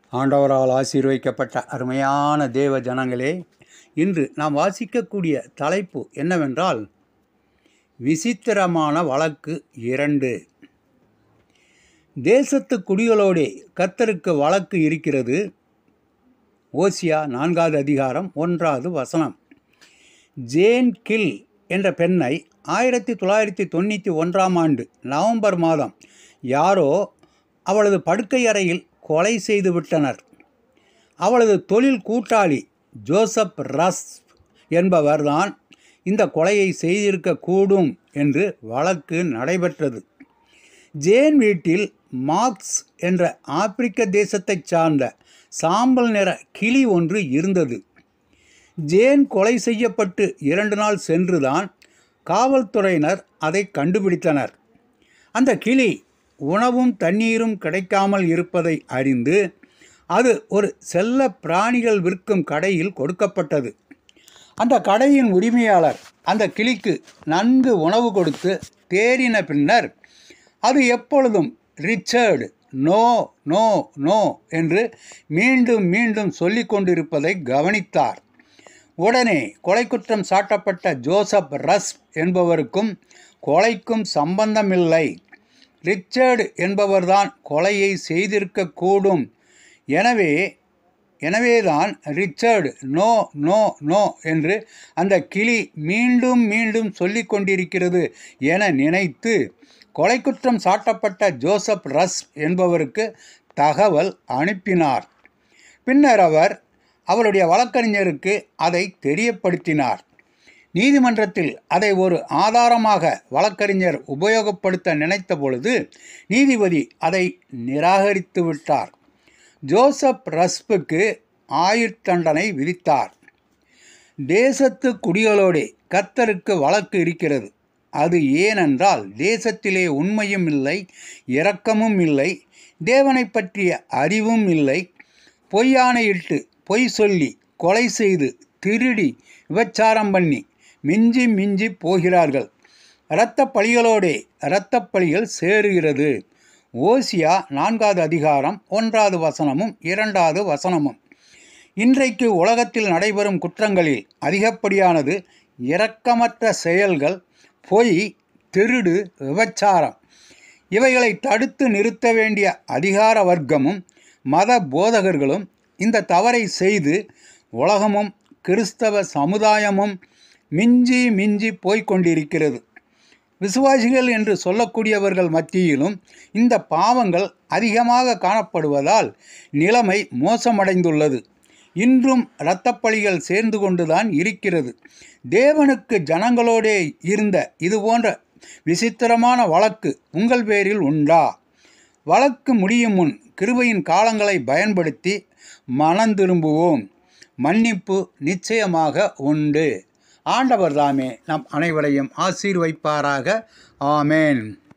ஆண்டவரால் ஆசீர்வதிக்கப்பட்ட அருமையான தேவ ஜனங்களே இன்று நாம் வாசிக்கக்கூடிய தலைப்பு என்னவென்றால் விசித்திரமான வழக்கு இரண்டு தேசத்து குடிகளோடே கர்த்தருக்கு வழக்கு இருக்கிறது ஓசியா நான்காவது அதிகாரம் ஒன்றாவது வசனம் ஜேன் கில் என்ற பெண்ணை ஆயிரத்தி தொள்ளாயிரத்தி தொண்ணூற்றி ஒன்றாம் ஆண்டு நவம்பர் மாதம் யாரோ அவளது படுக்கை அறையில் கொலை செய்து விட்டனர் அவளது தொழில் கூட்டாளி ஜோசப் ரஸ் என்பவர்தான் இந்த கொலையை செய்திருக்கக்கூடும் என்று வழக்கு நடைபெற்றது ஜேன் வீட்டில் மார்க்ஸ் என்ற ஆப்பிரிக்க தேசத்தைச் சார்ந்த சாம்பல் நிற கிளி ஒன்று இருந்தது ஜேன் கொலை செய்யப்பட்டு இரண்டு நாள் சென்றுதான் காவல்துறையினர் அதை கண்டுபிடித்தனர் அந்த கிளி உணவும் தண்ணீரும் கிடைக்காமல் இருப்பதை அறிந்து அது ஒரு செல்ல பிராணிகள் விற்கும் கடையில் கொடுக்கப்பட்டது அந்த கடையின் உரிமையாளர் அந்த கிளிக்கு நன்கு உணவு கொடுத்து தேறின பின்னர் அது எப்பொழுதும் ரிச்சர்டு நோ நோ நோ என்று மீண்டும் மீண்டும் சொல்லிக் கொண்டிருப்பதை கவனித்தார் உடனே கொலை குற்றம் சாட்டப்பட்ட ஜோசப் ரஸ் என்பவருக்கும் கொலைக்கும் சம்பந்தமில்லை ரிச்சர்டு என்பவர்தான் கொலையை செய்திருக்கக்கூடும் எனவே எனவேதான் ரிச்சர்டு நோ நோ நோ என்று அந்த கிளி மீண்டும் மீண்டும் சொல்லிக் கொண்டிருக்கிறது என நினைத்து கொலை குற்றம் சாட்டப்பட்ட ஜோசப் ரஸ் என்பவருக்கு தகவல் அனுப்பினார் பின்னர் அவர் அவருடைய வழக்கறிஞருக்கு அதை தெரியப்படுத்தினார் நீதிமன்றத்தில் அதை ஒரு ஆதாரமாக வழக்கறிஞர் உபயோகப்படுத்த நினைத்த பொழுது நீதிபதி அதை நிராகரித்து விட்டார் ஜோசப் ரஸ்புக்கு ஆயுட்தண்டனை விதித்தார் தேசத்து குடிகளோடே கத்தருக்கு வழக்கு இருக்கிறது அது ஏனென்றால் தேசத்திலே உண்மையும் இல்லை இரக்கமும் இல்லை தேவனை பற்றிய அறிவும் இல்லை பொய்யானையிட்டு பொய் சொல்லி கொலை செய்து திருடி விபச்சாரம் பண்ணி மிஞ்சி மிஞ்சி போகிறார்கள் இரத்த பழிகளோடே இரத்த பழிகள் சேருகிறது ஓசியா நான்காவது அதிகாரம் ஒன்றாவது வசனமும் இரண்டாவது வசனமும் இன்றைக்கு உலகத்தில் நடைபெறும் குற்றங்களில் அதிகப்படியானது இரக்கமற்ற செயல்கள் பொய் திருடு விபச்சாரம் இவைகளை தடுத்து நிறுத்த வேண்டிய அதிகார வர்க்கமும் மத போதகர்களும் இந்த தவறை செய்து உலகமும் கிறிஸ்தவ சமுதாயமும் மிஞ்சி மிஞ்சி போய்கொண்டிருக்கிறது விசுவாசிகள் என்று சொல்லக்கூடியவர்கள் மத்தியிலும் இந்த பாவங்கள் அதிகமாக காணப்படுவதால் நிலைமை மோசமடைந்துள்ளது இன்றும் இரத்தப்பழிகள் சேர்ந்து கொண்டுதான் இருக்கிறது தேவனுக்கு ஜனங்களோடே இருந்த இது போன்ற விசித்திரமான வழக்கு உங்கள் பேரில் உண்டா வழக்கு முடியும் முன் கிருபையின் காலங்களை பயன்படுத்தி மனம் திரும்புவோம் மன்னிப்பு நிச்சயமாக உண்டு ஆண்டவர் தாமே நம் அனைவரையும் ஆசீர்வைப்பாராக ஆமேன்